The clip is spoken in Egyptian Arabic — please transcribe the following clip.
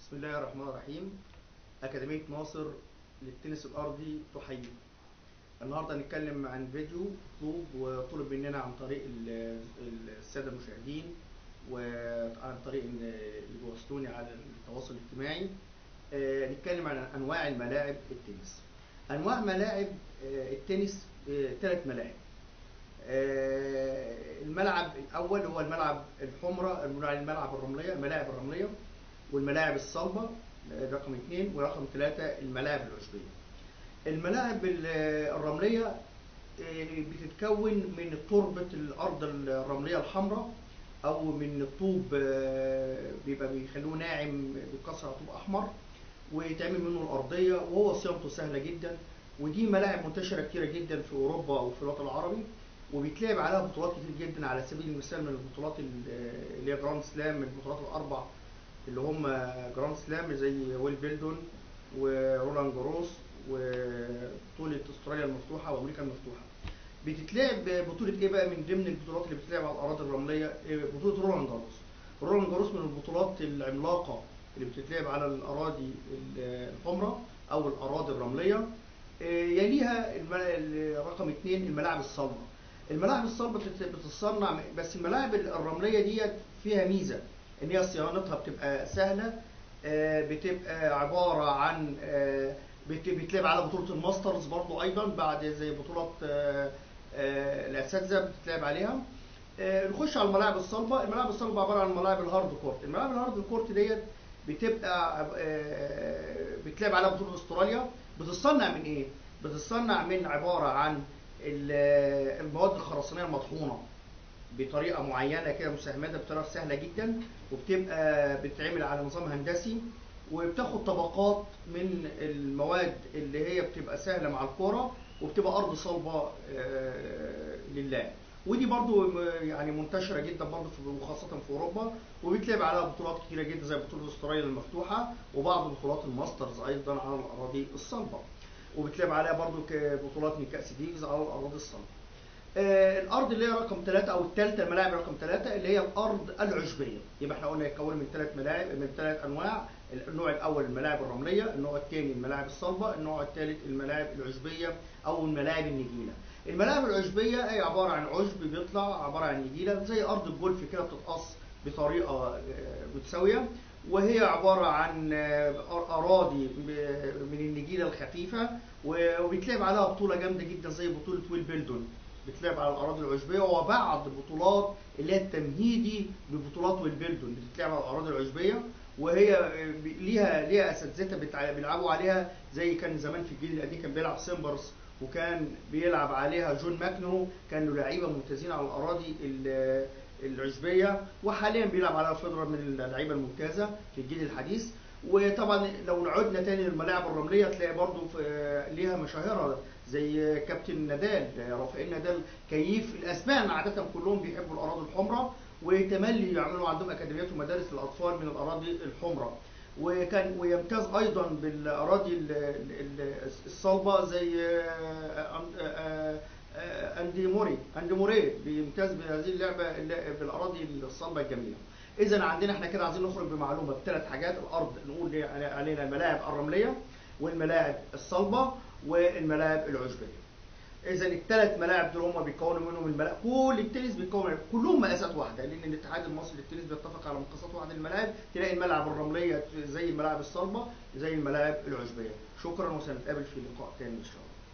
بسم الله الرحمن الرحيم أكاديمية ناصر للتنس الأرضي تحيي النهاردة هنتكلم عن فيديو مطلوب وطلب مننا عن طريق ال- ال- السادة المشاهدين وعن طريق إن اللي بيوصلوني على التواصل الاجتماعي آه، نتكلم عن أنواع الملاعب التنس أنواع ملاعب آه، التنس ثلاث ملاعب آه، الملعب الأول هو الملعب الحمراء الملعب الرملية الملاعب الرملية والملاعب الصلبة آه، رقم اثنين ورقم ثلاثة الملاعب العشبية الملاعب ال- الرملية آه، بتتكون من تربة الأرض الرملية الحمراء أو من الطوب آه، بيبقى بيخلوه ناعم بيتكسر على طوب أحمر ويتعمل منه الأرضية وهو صيانته سهلة جدا ودي ملاعب منتشرة كتيرة جدا في أوروبا وفي الوطن العربي وبيتلعب عليها بطولات كتير جدا على سبيل المثال من البطولات ال- اللي هي جراند سلام من البطولات الأربع اللي هم جراند سلام زي ويل بيلدون ورولان جاروس وبطولة استراليا المفتوحة وأمريكا المفتوحة. بتتلعب بطولة إيه بقى من ضمن البطولات اللي بتتلعب على الأراضي الرملية إيه؟ بطولة رولان جاروس. رولان جاروس من البطولات العملاقة اللي بتتلعب على الأراضي ال- الحمراء أو الأراضي الرملية. إيه، يليها الم- ال- رقم اثنين الملاعب الصلبة. الملاعب الصلبة بتت- بتتصنع بس الملاعب الرملية ديت فيها ميزة ان هي صيانتها بتبقى سهله آه، بتبقى عباره عن آه، بت- بتلعب على بطوله الماسترز برضو ايضا بعد زي بطولات آه، آه، الاساتذه بتتلعب عليها آه، نخش على الملاعب الصلبه الملاعب الصلبه عباره عن ملاعب الهارد كورت الملاعب الهارد كورت ديت بتبقى آه، بتلعب عليها بطوله استراليا بتتصنع من ايه بتتصنع من عباره عن ال- المواد الخرسانيه المطحونه بطريقه معينه كده مساهمتها بطريقه سهله جدا وبتبقى بتتعمل على نظام هندسي وبتاخد طبقات من المواد اللي هي بتبقى سهله مع الكوره وبتبقى ارض صلبه آه، لله ودي برضو م- يعني منتشره جدا برضو في وخاصه في اوروبا وبيتلعب عليها بطولات كتيره جدا زي بطوله استراليا المفتوحه وبعض بطولات الماسترز ايضا على الاراضي الصلبه وبتلعب عليها برضو ك- بطولات من كاس ديفيز على الاراضي الصلبه آه، الارض اللي هي رقم ثلاثة او الثالثه الملاعب رقم ثلاثة اللي هي الارض العشبيه يبقى احنا قلنا يتكون من ثلاث ملاعب من ثلاث انواع النوع الاول الملاعب الرمليه النوع الثاني الملاعب الصلبه النوع الثالث الملاعب العشبيه او الملاعب النجيله الملاعب العشبيه هي عباره عن عشب بيطلع عباره عن نجيله زي ارض الجولف كده بتتقص بطريقه آه، متساويه وهي عباره عن آه، اراضي ب- من النجيله الخفيفه و- وبيتلعب عليها بطوله جامده جدا زي بطوله ويل بيلدون بتلعب على الاراضي العشبيه وبعض بطولات اللي هي التمهيدي لبطولات ويلبيلدون بتتلعب على الاراضي العشبيه وهي ب- ليها ليها اساتذتها بتع- بيلعبوا عليها زي كان زمان في الجيل القديم كان بيلعب سيمبرز وكان بيلعب عليها جون ماكنو كانوا لعيبه ممتازين على الاراضي ال- العشبيه وحاليا بيلعب عليها فيدرر من اللعيبه الممتازه في الجيل الحديث وطبعا لو عدنا تاني للملاعب الرمليه تلاقي برضو في ليها مشاهيرها زي كابتن نادال رافائيل نادال كيف الاسبان عاده كلهم بيحبوا الاراضي الحمراء وتملي يعملوا عندهم اكاديميات ومدارس للاطفال من الاراضي الحمراء وكان ويمتاز ايضا بالاراضي ال- ال- الصلبه زي آه، آه، آه، آه، اندي موري اندي موري بيمتاز بهذه اللعبه الل- بالاراضي الصلبه الجميله اذا عندنا احنا كده عايزين نخرج بمعلومه بثلاث حاجات الارض نقول دي علينا الملاعب الرمليه والملاعب الصلبه والملاعب العشبيه اذا الثلاث ملاعب دول هم بيتكونوا منهم الملاعب كل التنس بيتكون من- كلهم مقاسات واحده لان الاتحاد المصري للتنس بيتفق على مقاسات واحده للملاعب تلاقي الملعب الرمليه زي الملاعب الصلبه زي الملاعب العشبيه شكرا وسنتقابل في لقاء تاني ان شاء الله